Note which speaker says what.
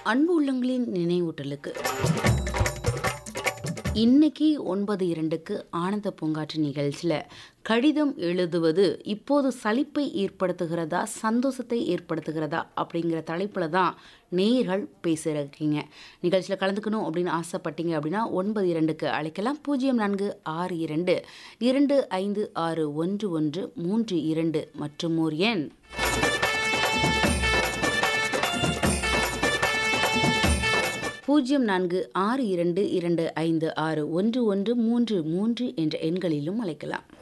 Speaker 1: அன்பு உள்ளங்களின் நினைவூட்டலுக்கு இன்னைக்கு ஒன்பது இரண்டுக்கு ஆனந்த பூங்காற்று நிகழ்ச்சியில் கடிதம் எழுதுவது இப்போது சலிப்பை ஏற்படுத்துகிறதா சந்தோஷத்தை ஏற்படுத்துகிறதா அப்படிங்கிற தலைப்பில் தான் நேயர்கள் பேசுகிறீங்க நிகழ்ச்சியில் கலந்துக்கணும் அப்படின்னு ஆசைப்பட்டீங்க அப்படின்னா ஒன்பது இரண்டுக்கு அழைக்கலாம் பூஜ்ஜியம் நான்கு ஆறு இரண்டு இரண்டு ஐந்து ஆறு ஒன்று ஒன்று மூன்று இரண்டு மற்றும் ஒரு எண் பூஜ்ஜியம் நான்கு ஆறு இரண்டு இரண்டு ஐந்து ஆறு ஒன்று ஒன்று மூன்று மூன்று என்ற எண்களிலும் அழைக்கலாம்